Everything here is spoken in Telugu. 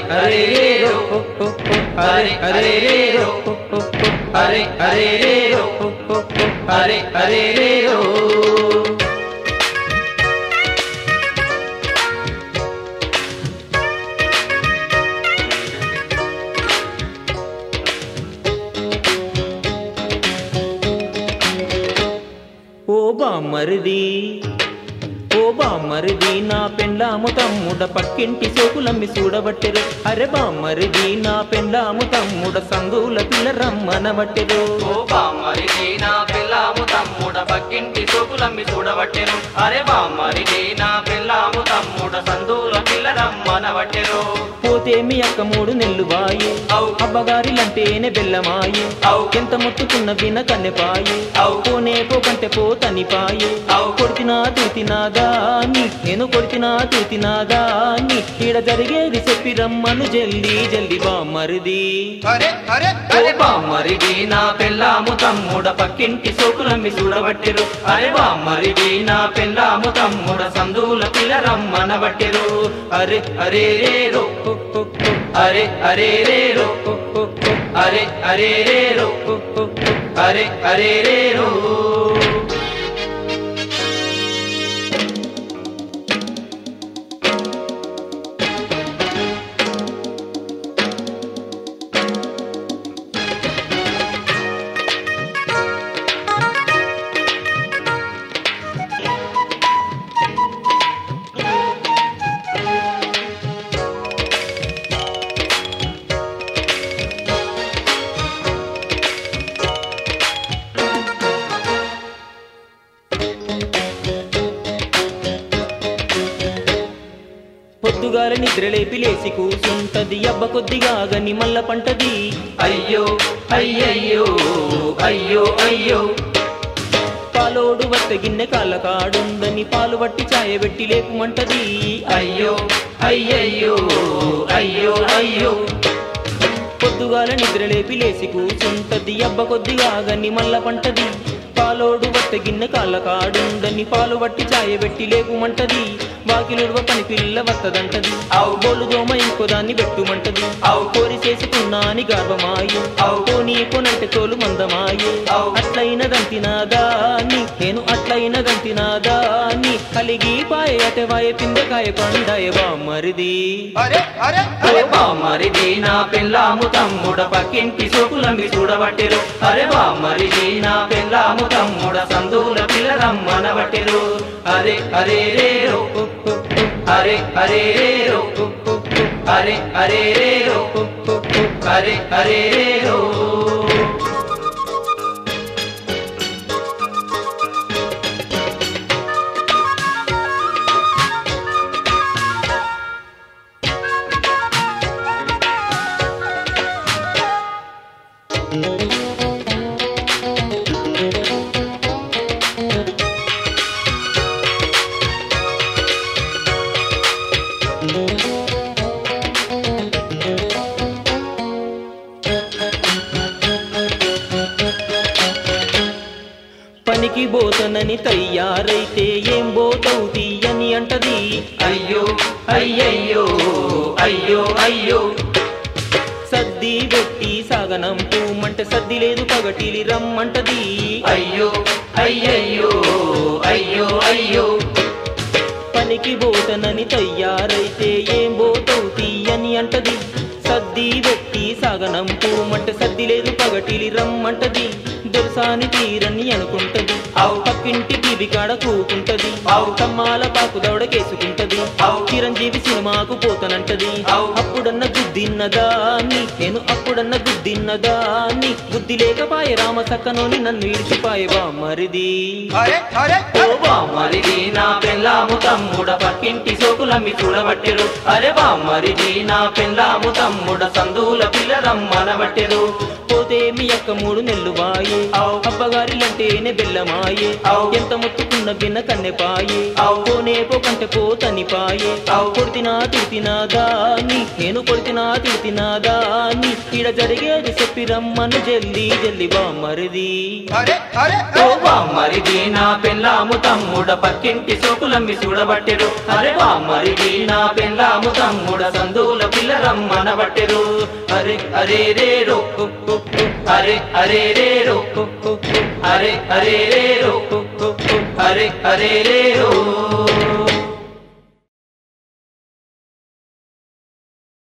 అరే రే రో హో, హో, హో. అరే అరే రే రో హో, హో, హో. అరే అరే రే రో హో, హో, హో. అరే అరే రే రో ఓ బామ్మరిది ఓ బామ్మరిది నా పెండ్లాము తమ్ముడ పక్కింటి సోకులమ్మి చూడబట్టెరు అరే బామ్మరిది నా పెండ్లాము తమ్ముడ సందుల పిల్ల రమ్మనబట్టెరు ఓ బామ్మరిది నా పిల్లాము తమ్ముడ పక్కింటి సోకులమ్మి చూడబట్టెను అరే బామ్మరిది నా పిల్లాము తమ్ముడ సందుల పిల్ల రమ్మనబట్టెను పోతే మీ అక్క మూడు నెల్లు వాయి అవు. అబ్బగారిలంటేనే బెల్లమాయి అవు. ఎంత ముట్టుకున్న విన కన్నెపాయి అవు. పోనే పోకంటే పోతనిపాయి అవు. కొడితినా తూతినా దాన్ని నేను కొడితినా తూతినా దాన్ని ఈడ జరిగేది చెప్పి రమ్మను జల్దీ జల్దీ బామ్మరిది అరే అరే ఓ బామ్మరిది నా పిల్లాము తమ్ముడ పక్కింటి సోకులమ్మి చూడబట్టెరు అరే బామ్మరిది నా పిల్లాము తమ్ముడ సందుల పిల్ల రమ్మనబట్టెరు అరే అరే రే రో హో, హో, హో. అరే అరే రే రో హో, హో, హో. అరే అరే రే రో హో, హో, హో. అరే అరే రే రో పొద్దుగాల నిద్రలేపి లేసి కూసుంటది అబ్బ కొద్దిగా గని మల్ల పంటది అయ్యో అయ్యయ్యో అయ్యో అయ్యో పాలోడు వత్త గిన్నె కాళ్ళ కాడుందని పాలు పట్టి చాయబెట్టి లేకుమంటది అయ్యో అయ్యయ్యో అయ్యో అయ్యో పొద్దుగాల నిద్రలేపి లేసి కూసుంటది అబ్బ కొద్దిగా గని మల్ల పంటది పాలోడు వత్త గిన్నె కాళ్ళ కాడుందని పాలు పట్టి చాయబెట్టి లేకుమంటది వాకిలుడవ పని పిల్ల వత్తదంటది అవు. బోలు దోమ ఇంకో దాన్ని పెట్టుమంటది అవు. కోరి చేసుకున్నా అని గర్వమాయు అవు. పోనీ కొనంటే తోలు మందమాయు అవు. అట్లయినదంతినాదాన్ని నేను అట్లయినదంతినాదాన్ని కలిగి పాయ అటవాయ పిందకాయ పండాయ బామ్మరిది అరే అరే అరే బామ్మరిది నా పిల్లాము తమ్ముడ పక్కింటి సోకులమ్మి చూడబట్టెరు అరే బామ్మరిది నా పిల్లాము తమ్ముడ సందుల పిల్ల రమ్మనబట్టెరు అరే అరే రే రో అరే అరే రే రో అరే అరే రే రో అరే అరే రే రో పనికి బోతనని తయ్యారైతే ఏం బోతవు తీయని అంటది అయ్యో అయ్యయ్యో అయ్యో అయ్యో సద్ది పెట్టి సాగనం పూమంటే సద్ది లేదు పగటిలి రమ్మంటది అయ్యో అయ్యయ్యో అయ్యో అయ్యో పనికి బోతనని తయ్యారైతే ఏం బోతవు తీయని అంటది సద్ది పెట్టి సాగనం పూమంటే సద్ది లేదు పగటిలి రమ్మంటది దొరసాని తీరని అనుకుంటది అవు. పక్కింటి బీబి కాడ కూకుంటది అవు. కమ్మాల పాకు దౌడకేసుకుంటది అవు. చిరంజీవి సినిమాకు పోతనంటది అవు. అప్పుడన్న గుద్దిన్నదాన్ని నేను అప్పుడన్న గుద్దిన్నదాన్ని బుద్ధి లేకపాయ రామ సక్కనోని నన్ను ఇడిచిపాయ మరిది అరే అరే ఓ బామ్మరిది నా పెళ్ళాము తమ్ముడ పక్కింటి సోకులమ్మి చూడబట్టెరు అరే బామ్మరిది నా పెళ్ళాము తమ్ముడ సందుల పిల్ల రమ్మనబట్టెరు పోతే మీ అక్క మూడు నెల్లు వాయి అవు. అబ్బగారిలంటేనే బెల్లమాయే అవు. ఎంత ముట్టుకున్న బిన్న కన్నెపాయే అవు. పోనే పోకంటే పోతని పాయే అవు. కొడితినా తిడితినా దాన్ని నేను కొడితినా తిడితినా దాన్ని ఈడ జరిగేది చెప్పి రమ్మను జల్ది జల్ది బామ్మరిది అరే అరే ఓ బామ్మరిది నా పెళ్ళాము తమ్ముడ పక్కింటి సోకులమ్మి చూడబట్టెరు అరే బామ్మరిది నా పెళ్ళాము తమ్ముడ సందుల పిల్ల రమ్మనబట్టెరు అరే అరే రే రో అరే అరే రే రో అరే అరే రే రో అరే అరే రే రో